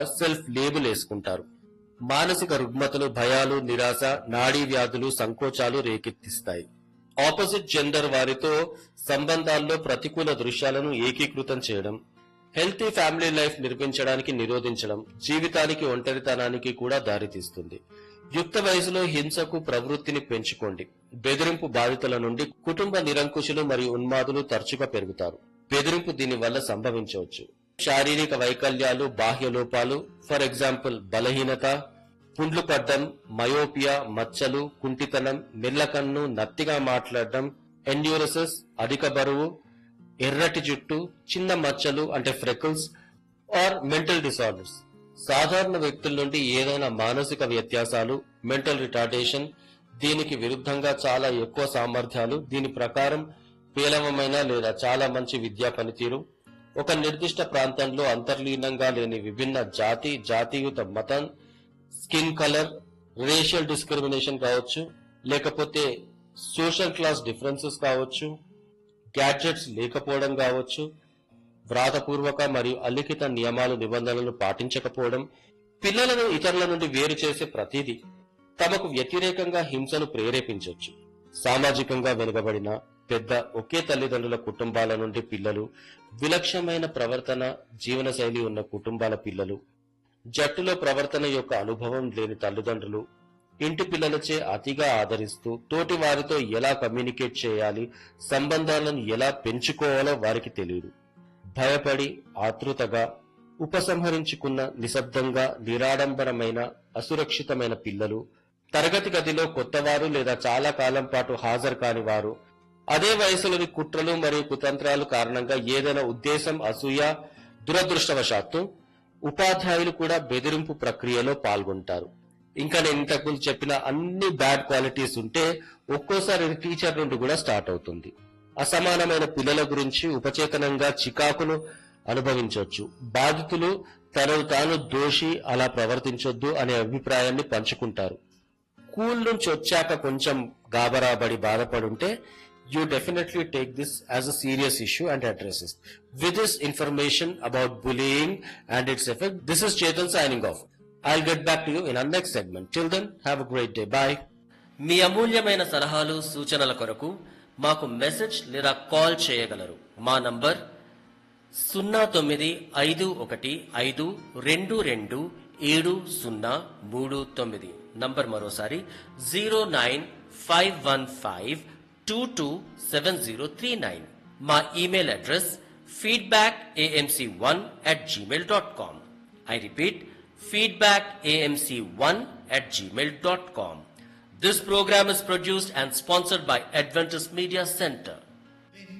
Self label వేసుకుంటారు మానసిక రుగ్మతలు భయాలు నిరాశ నాడీ వ్యాధులు సంకోచాలు రేకెత్తిస్తాయి ఆపోజిట్ జెండర్ వారితో సంబంధాల్లో ప్రతికూల దృశ్యాలను ఏకీకృతం చేయడం హెల్తీ ఫ్యామిలీ లైఫ్ నిర్మించడానికి నిరోధించడం జీవితానికి ఒంటరితనానికి కూడా దారితీస్తుంది యుక్త వయసులో హింసకు ప్రవృత్తిని పెంచుకోండి బెదిరింపు బాధితుల నుండి కుటుంబ నిరంకుశులు మరియు ఉన్మాదులు తరచుగా పెరుగుతారు బెదిరింపు దీని వల్ల సంభవించవచ్చు శారీరక వైకల్యాలు బాహ్య లోపాలు ఫర్ ఎగ్జాంపుల్ బలహీనత పుండ్లు పడ్డం మయోపియా మచ్చలు కుంటితనం మెల్లకన్ను నత్తిగా మాట్లాడడం ఎండ్యూరసెస్ అధిక బరువు ఎర్రటి జుట్టు చిన్న మచ్చలు అంటే ఫ్రెకల్స్ ఆర్ మెంటల్ డిసార్డర్స్ సాధారణ వ్యక్తుల నుండి ఏదైనా మానసిక వ్యత్యాసాలు మెంటల్ రిటార్డేషన్ దీనికి విరుద్ధంగా చాలా ఎక్కువ సామర్థ్యాలు దీని ప్రకారం పేలవమైన లేదా చాలా మంచి విద్యా పనితీరు ఒక నిర్దిష్ట ప్రాంతంలో అంతర్లీనంగా లేని విభిన్న జాతి జాతీయుత మతం స్కిన్ కలర్ రేషియల్ డిస్క్రిమినేషన్ కావచ్చు లేకపోతే సోషల్ క్లాస్ డిఫరెన్సెస్ కావచ్చు గ్యాడ్జెట్స్ లేకపోవడం కావచ్చు వ్రాతపూర్వక మరియు అలిఖిత నియమాలు నిబంధనలను పాటించకపోవడం పిల్లలను ఇతరుల నుండి వేరు చేసే ప్రతిదీ తమకు వ్యతిరేకంగా హింసను ప్రేరేపించవచ్చు సామాజికంగా వెనుకబడిన పెద్ద ఒకే తల్లిదండ్రుల కుటుంబాల నుండి పిల్లలు విలక్షణమైన ప్రవర్తన జీవనశైలి ఉన్న కుటుంబాల పిల్లలు జట్టులో ప్రవర్తన యొక్క అనుభవం లేని తల్లిదండ్రులు ఇంటి పిల్లలచే అతిగా ఆదరిస్తూ తోటి వారితో ఎలా కమ్యూనికేట్ చేయాలి సంబంధాలను ఎలా పెంచుకోవాలో వారికి తెలియదు భయపడి ఆతృతగా ఉపసంహరించుకున్న నిశ్శబ్దంగా నిరాడంబరమైన అసురక్షితమైన పిల్లలు తరగతి గదిలో కొత్తవారు లేదా చాలా కాలం పాటు హాజరు కాని వారు అదే వయసులోని కుట్రలు మరియు కుతంత్రాలు కారణంగా ఏదైనా ఉద్దేశం అసూయ దురదృష్టవశాత్తు ఉపాధ్యాయులు కూడా బెదిరింపు ప్రక్రియలో పాల్గొంటారు ఇంకా నేను ఇంతకుముందు చెప్పిన అన్ని బ్యాడ్ క్వాలిటీస్ ఉంటే ఒక్కోసారి ఇది టీచర్ నుండి కూడా స్టార్ట్ అవుతుంది అసమానమైన పిల్లల గురించి ఉపచేతనంగా చికాకును అనుభవించవచ్చు బాధితులు తనను తాను దోషి అలా ప్రవర్తించొద్దు అనే అభిప్రాయాన్ని పంచుకుంటారు స్కూల్ నుంచి వచ్చాక కొంచెం గాబరాబడి బాధపడుంటే you definitely take this as a serious issue and addresses with this information about bullying and its effect this is Chetan signing off I get back to you in an next segment till then have a great day bye మీ అమూల్యమైన సలహాలు సూచనల కొరకు మాకు message లేదా call చేయగలరు మా number సున్నా తొమ్మిది ఐదు ఒకటి ఐదు రెండు రెండు ఏడు సున్నా మూడు తొమ్మిది నంబర్ మరోసారి zero nine five one five two two seven zero three nine మా email address feedback AMC one at Gmail dot com I repeat feedback amc1 at gmail.com. This program is produced and sponsored by Adventist Media Center.